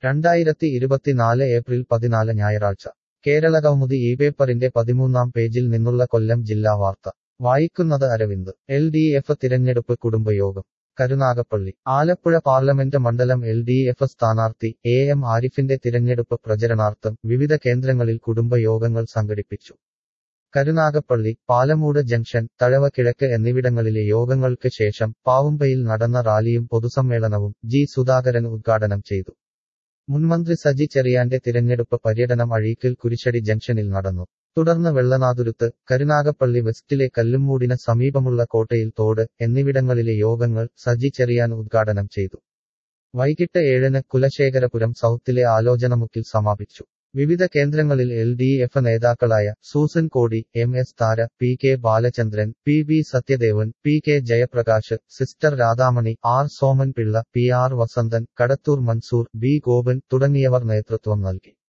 രണ്ടായിരത്തി ഇരുപത്തിനാല് ഏപ്രിൽ പതിനാല് ഞായറാഴ്ച കേരള കൗമുദി ഈ പേപ്പറിന്റെ പതിമൂന്നാം പേജിൽ നിന്നുള്ള കൊല്ലം ജില്ലാ വാർത്ത വായിക്കുന്നത് അരവിന്ദ് എൽ ഡി എഫ് തിരഞ്ഞെടുപ്പ് കുടുംബയോഗം കരുനാഗപ്പള്ളി ആലപ്പുഴ പാർലമെന്റ് മണ്ഡലം എൽ ഡി എഫ് സ്ഥാനാർത്ഥി എ എം ആരിഫിന്റെ തിരഞ്ഞെടുപ്പ് പ്രചരണാർത്ഥം വിവിധ കേന്ദ്രങ്ങളിൽ കുടുംബയോഗങ്ങൾ സംഘടിപ്പിച്ചു കരുനാഗപ്പള്ളി പാലമൂട് ജംഗ്ഷൻ തഴവ കിഴക്ക് എന്നിവിടങ്ങളിലെ യോഗങ്ങൾക്ക് ശേഷം പാവുമ്പയിൽ നടന്ന റാലിയും പൊതുസമ്മേളനവും ജി സുധാകരൻ ഉദ്ഘാടനം ചെയ്തു മുൻമന്ത്രി സജി ചെറിയാന്റെ തിരഞ്ഞെടുപ്പ് പര്യടനം അഴീക്കൽ കുരിശടി ജംഗ്ഷനിൽ നടന്നു തുടർന്ന് വെള്ളനാതുരുത്ത് കരുനാഗപ്പള്ളി വെസ്റ്റിലെ കല്ലുമൂടിന് സമീപമുള്ള കോട്ടയിൽ തോട് എന്നിവിടങ്ങളിലെ യോഗങ്ങൾ സജി ചെറിയാൻ ഉദ്ഘാടനം ചെയ്തു വൈകിട്ട് ഏഴിന് കുലശേഖരപുരം സൗത്തിലെ ആലോചനമുക്കിൽ സമാപിച്ചു വിവിധ കേന്ദ്രങ്ങളിൽ എൽ ഡി എഫ് നേതാക്കളായ Susan Kodi M S Thara P K Balachandran P V Sathyadevan P K Jayaprakash sister Radhamani R Soman Pillai P R Vasanthan Kadathur Mansoor B Gopan തുടങ്ങിയവർ നേതൃത്വം നൽകി